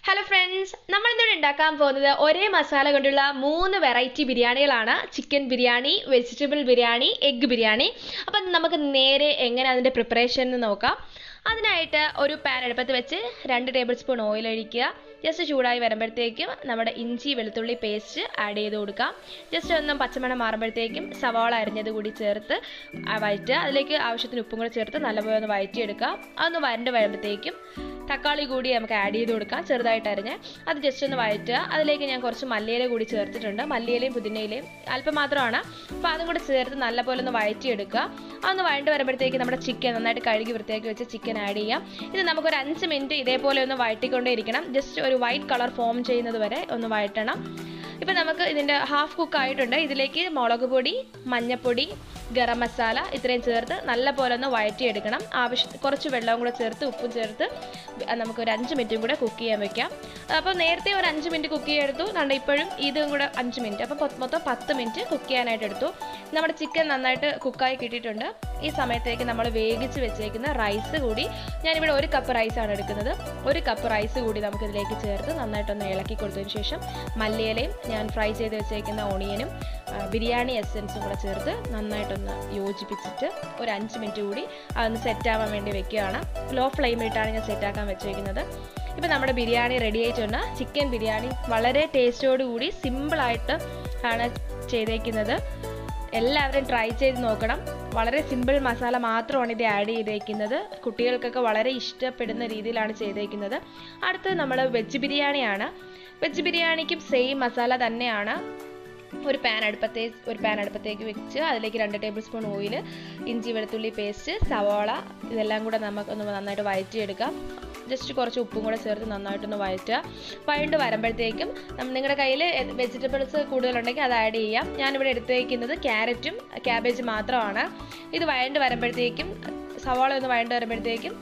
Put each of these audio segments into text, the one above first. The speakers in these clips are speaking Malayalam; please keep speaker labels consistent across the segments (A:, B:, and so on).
A: ഹലോ ഫ്രണ്ട്സ് നമ്മൾ ഇന്നിവിടെ ഉണ്ടാക്കാൻ പോകുന്നത് ഒരേ മസാല കൊണ്ടുള്ള മൂന്ന് വെറൈറ്റി ബിരിയാണികളാണ് chicken biryani vegetable biryani egg biryani അപ്പം നമുക്ക് നേരെ എങ്ങനെ അതിൻ്റെ പ്രിപ്പറേഷൻ എന്ന് നോക്കാം അതിനായിട്ട് ഒരു പാൻ അടുപ്പത്ത് വെച്ച് രണ്ട് ടേബിൾ സ്പൂൺ ഓയിൽ ഒഴിക്കുക ജസ്റ്റ് ചൂടായി വരുമ്പോഴത്തേക്കും നമ്മുടെ ഇഞ്ചി വെളുത്തുള്ളി പേസ്റ്റ് ആഡ് ചെയ്ത് കൊടുക്കാം ജസ്റ്റ് ഒന്ന് പച്ചമണം മാറുമ്പോഴത്തേക്കും സവാള അരിഞ്ഞത് കൂടി ചേർത്ത് ആ വഴറ്റുക അതിലേക്ക് ആവശ്യത്തിന് ഉപ്പും കൂടെ ചേർത്ത് നല്ലപോലെ ഒന്ന് വഴറ്റിയെടുക്കുക അതൊന്ന് വരണ്ട് വരുമ്പോഴത്തേക്കും തക്കാളി കൂടി നമുക്ക് ആഡ് ചെയ്ത് കൊടുക്കാം ചെറുതായിട്ട് അരിഞ്ഞ് അത് ജസ്റ്റ് ഒന്ന് വഴറ്റുക അതിലേക്ക് ഞാൻ കുറച്ച് മല്ലിയില കൂടി ചേർത്തിട്ടുണ്ട് മല്ലിയിലയും പുതിനയിലയും അല്പം മാത്രമാണ് അപ്പോൾ അതും കൂടി ചേർത്ത് നല്ലപോലെ ഒന്ന് വഴറ്റിയെടുക്കുക അതൊന്ന് വഴണ്ട് വരുമ്പോഴത്തേക്ക് നമ്മുടെ ചിക്കൻ നന്നായിട്ട് കഴുകി വൃത്തിയാക്കി വെച്ച് ചിക്കൻ ആഡ് ചെയ്യാം ഇത് നമുക്കൊരു അഞ്ച് മിനിറ്റ് ഇതേപോലെ ഒന്ന് വഴറ്റിക്കൊണ്ടേ ഇരിക്കണം ജസ്റ്റ് ഒരു വൈറ്റ് കളർ ഫോം ചെയ്യുന്നത് വരെ ഒന്ന് വഴറ്റണം ഇപ്പം നമുക്ക് ഇതിൻ്റെ ഹാഫ് കുക്ക് ആയിട്ടുണ്ട് ഇതിലേക്ക് മുളക് പൊടി മഞ്ഞൾപ്പൊടി ഗരം മസാല ഇത്രയും ചേർത്ത് നല്ല പോലെ ഒന്ന് വഴറ്റിയെടുക്കണം ആവശ്യം കുറച്ച് വെള്ളവും കൂടെ ചേർത്ത് ഉപ്പും ചേർത്ത് നമുക്ക് ഒരു അഞ്ച് മിനിറ്റും കൂടെ കുക്ക് ചെയ്യാൻ വെക്കാം അപ്പോൾ നേരത്തെ ഒരു അഞ്ച് മിനിറ്റ് കുക്ക് ചെയ്തെടുത്തു കണ്ട ഇപ്പോഴും ഇതും കൂടെ അഞ്ച് മിനിറ്റ് അപ്പോൾ മൊത്തം പത്ത് മിനിറ്റ് കുക്ക് ചെയ്യാനായിട്ട് എടുത്തു നമ്മുടെ ചിക്കൻ നന്നായിട്ട് കുക്കായി കിട്ടിയിട്ടുണ്ട് ഈ സമയത്തേക്ക് നമ്മൾ വേവിച്ച് വെച്ചേക്കുന്ന റൈസ് കൂടി ഞാനിവിടെ ഒരു കപ്പ് റൈസാണ് എടുക്കുന്നത് ഒരു കപ്പ് റൈസ് കൂടി നമുക്ക് ഇതിലേക്ക് ചേർത്ത് നന്നായിട്ടൊന്ന് ഇളക്കി കൊടുത്തതിന് ശേഷം മല്ലിയിലയും ഞാൻ ഫ്രൈ ചെയ്ത് വെച്ചേക്കുന്ന ഓണിയനും ബിരിയാണി എസൻസും കൂടെ ചേർത്ത് നന്നായിട്ടൊന്ന് യോജിപ്പിച്ചിട്ട് ഒരു അഞ്ച് മിനിറ്റ് കൂടി അതൊന്ന് സെറ്റ് ആവാൻ വേണ്ടി വെക്കുകയാണ് ലോ ഫ്ലെയിമിലിട്ടാണ് ഞാൻ സെറ്റ് ആക്കാൻ വെച്ചേക്കുന്നത് ഇപ്പം നമ്മുടെ ബിരിയാണി റെഡി ആയിട്ടുണ്ട് ചിക്കൻ ബിരിയാണി വളരെ ടേസ്റ്റോടുകൂടി സിമ്പിളായിട്ട് ആണ് ചെയ്തേക്കുന്നത് എല്ലാവരും ട്രൈ ചെയ്ത് നോക്കണം വളരെ സിമ്പിൾ മസാല മാത്രമാണ് ഇത് ആഡ് ചെയ്തേക്കുന്നത് കുട്ടികൾക്കൊക്കെ വളരെ ഇഷ്ടപ്പെടുന്ന രീതിയിലാണ് ചെയ്തേക്കുന്നത് അടുത്തത് നമ്മൾ വെജ് ബിരിയാണിയാണ് വെജ് ബിരിയാണിക്കും സെയിം മസാല തന്നെയാണ് ഒരു പാൻ അടുപ്പത്തേ ഒരു പാൻ അടുപ്പത്തേക്ക് വെച്ച് അതിലേക്ക് രണ്ട് ടേബിൾ സ്പൂൺ ഓയിൽ ഇഞ്ചി വെളുത്തുള്ളി പേസ്റ്റ് സവാള ഇതെല്ലാം കൂടെ നമുക്കൊന്ന് നന്നായിട്ട് വഴറ്റിയെടുക്കാം ജസ്റ്റ് കുറച്ച് ഉപ്പും കൂടെ ചേർത്ത് നന്നായിട്ടൊന്ന് വഴറ്റുക വഴണ്ട് വരുമ്പോഴത്തേക്കും നിങ്ങളുടെ കയ്യിൽ വെജിറ്റബിൾസ് കൂടുതലുണ്ടെങ്കിൽ അത് ആഡ് ചെയ്യാം ഞാനിവിടെ എടുത്തേക്കുന്നത് ക്യാരറ്റും ക്യാബേജ് മാത്രമാണ് ഇത് വഴണ്ട് വരുമ്പോഴത്തേക്കും സവാള ഒന്ന് വഴണ്ട് വരുമ്പോഴത്തേക്കും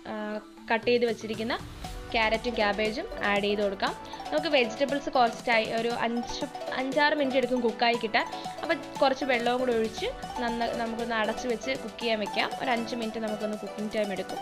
A: കട്ട് ചെയ്ത് വെച്ചിരിക്കുന്ന ക്യാരറ്റും ക്യാബേജും ആഡ് ചെയ്ത് കൊടുക്കാം നമുക്ക് വെജിറ്റബിൾസ് കുറച്ച് ടൈ ഒരു അഞ്ച് അഞ്ചാറ് മിനിറ്റ് എടുക്കും കുക്കായി കിട്ടാൻ അപ്പോൾ കുറച്ച് വെള്ളവും കൂടെ ഒഴിച്ച് നന്ന നമുക്കൊന്ന് അടച്ച് വെച്ച് കുക്ക് ചെയ്യാൻ വെക്കാം ഒരു അഞ്ച് മിനിറ്റ് നമുക്കൊന്ന് കുക്കിംഗ് ടൈം എടുക്കും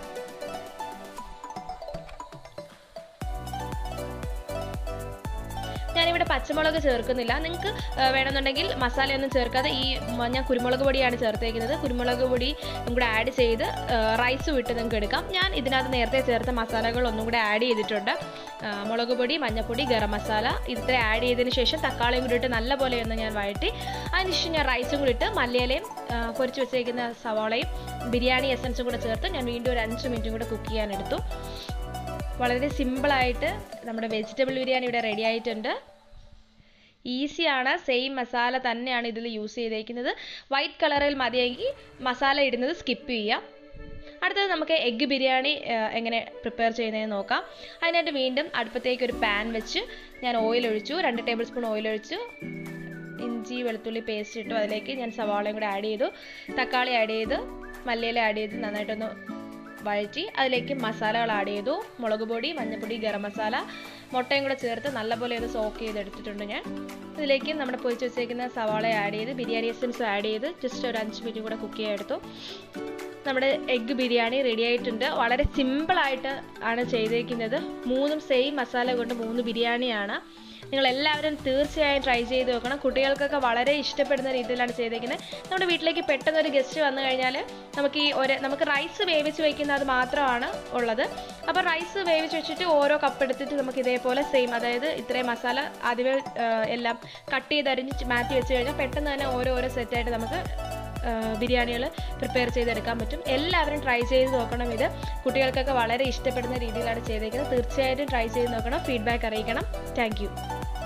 A: ഞാനിവിടെ പച്ചമുളക് ചേർക്കുന്നില്ല നിങ്ങൾക്ക് വേണമെന്നുണ്ടെങ്കിൽ മസാലയൊന്നും ചേർക്കാതെ ഈ ഞാൻ കുരുമുളക് പൊടിയാണ് ചേർത്തേക്കുന്നത് കുരുമുളക് പൊടി കൂടെ ആഡ് ചെയ്ത് റൈസ് വിട്ട് നിങ്ങൾക്ക് എടുക്കാം ഞാൻ ഇതിനകത്ത് നേരത്തെ ചേർത്ത മസാലകൾ ഒന്നും കൂടെ ആഡ് ചെയ്തിട്ടുണ്ട് മുളക് പൊടി മഞ്ഞൾപ്പൊടി ഗരം മസാല ഇത്ര ആഡ് ചെയ്തതിന് ശേഷം തക്കാളിയും കൂടി ഇട്ട് നല്ലപോലെ ഒന്ന് ഞാൻ വഴറ്റി അതിനുശേഷം ഞാൻ റൈസും കൂടി ഇട്ട് മല്ലിയിലയും പൊരിച്ച് വെച്ചേക്കുന്ന സവാളയും ബിരിയാണി എസൻസും കൂടെ ചേർത്ത് ഞാൻ വീണ്ടും ഒരു അഞ്ച് മിനിറ്റും കൂടെ കുക്ക് ചെയ്യാൻ എടുത്തു വളരെ സിമ്പിളായിട്ട് നമ്മുടെ വെജിറ്റബിൾ ബിരിയാണി ഇവിടെ റെഡി ആയിട്ടുണ്ട് ഈസിയാണ് സെയിം മസാല തന്നെയാണ് ഇതിൽ യൂസ് ചെയ്തേക്കുന്നത് വൈറ്റ് കളറിൽ മതിയെങ്കിൽ മസാല ഇടുന്നത് സ്കിപ്പ് ചെയ്യാം അടുത്തത് നമുക്ക് എഗ്ഗ് ബിരിയാണി എങ്ങനെ പ്രിപ്പയർ ചെയ്യുന്നതെന്ന് നോക്കാം അതിനായിട്ട് വീണ്ടും അടുപ്പത്തേക്ക് ഒരു പാൻ വെച്ച് ഞാൻ ഓയിൽ ഒഴിച്ചു രണ്ട് ടേബിൾ സ്പൂൺ ഓയിൽ ഒഴിച്ചു ഇഞ്ചി വെളുത്തുള്ളി പേസ്റ്റ് ഇട്ടു അതിലേക്ക് ഞാൻ സവാളയും കൂടെ ആഡ് ചെയ്തു തക്കാളി ആഡ് ചെയ്ത് മല്ലിയില ആഡ് ചെയ്ത് നന്നായിട്ടൊന്ന് വഴറ്റി അതിലേക്ക് മസാലകൾ ആഡ് ചെയ്തു മുളക് പൊടി മഞ്ഞൾപ്പൊടി ഗരം മസാല മുട്ടയും കൂടെ ചേർത്ത് നല്ലപോലെ ഒന്ന് സോക്ക് ചെയ്തെടുത്തിട്ടുണ്ട് ഞാൻ ഇതിലേക്ക് നമ്മുടെ പൊരിച്ച് വെച്ചേക്കുന്ന സവാള ആഡ് ചെയ്ത് ബിരിയാണി എസൻസ് ആഡ് ചെയ്ത് ജസ്റ്റ് ഒരു അഞ്ച് മിനിറ്റ് കൂടെ കുക്ക് ചെയ്യാമെടുത്തു നമ്മുടെ എഗ്ഗ് ബിരിയാണി റെഡി ആയിട്ടുണ്ട് വളരെ സിമ്പിളായിട്ട് ആണ് ചെയ്തേക്കുന്നത് മൂന്നും സെയിം മസാല കൊണ്ട് മൂന്ന് ബിരിയാണിയാണ് നിങ്ങൾ എല്ലാവരും തീർച്ചയായും ട്രൈ ചെയ്ത് നോക്കണം കുട്ടികൾക്കൊക്കെ വളരെ ഇഷ്ടപ്പെടുന്ന രീതിയിലാണ് ചെയ്തേക്കുന്നത് നമ്മുടെ വീട്ടിലേക്ക് പെട്ടെന്ന് ഒരു ഗസ്റ്റ് വന്നു കഴിഞ്ഞാൽ നമുക്ക് ഈ ഒരു നമുക്ക് റൈസ് വേവിച്ച് വയ്ക്കുന്നത് മാത്രമാണ് ഉള്ളത് അപ്പോൾ റൈസ് വേവിച്ച് വെച്ചിട്ട് ഓരോ കപ്പ് എടുത്തിട്ട് നമുക്ക് ഇതേപോലെ സെയിം അതായത് ഇത്രയും മസാല ആദ്യമേ എല്ലാം കട്ട് ചെയ്തരിഞ്ഞ് മാറ്റി വെച്ച് കഴിഞ്ഞാൽ പെട്ടെന്ന് തന്നെ ഓരോ ഓരോ സെറ്റായിട്ട് നമുക്ക് ബിരിയാണികൾ പ്രിപ്പയർ ചെയ്തെടുക്കാൻ പറ്റും എല്ലാവരും ട്രൈ ചെയ്ത് നോക്കണം ഇത് കുട്ടികൾക്കൊക്കെ വളരെ ഇഷ്ടപ്പെടുന്ന രീതിയിലാണ് ചെയ്തേക്കുന്നത് തീർച്ചയായിട്ടും ട്രൈ ചെയ്ത് നോക്കണം ഫീഡ്ബാക്ക് അറിയിക്കണം താങ്ക്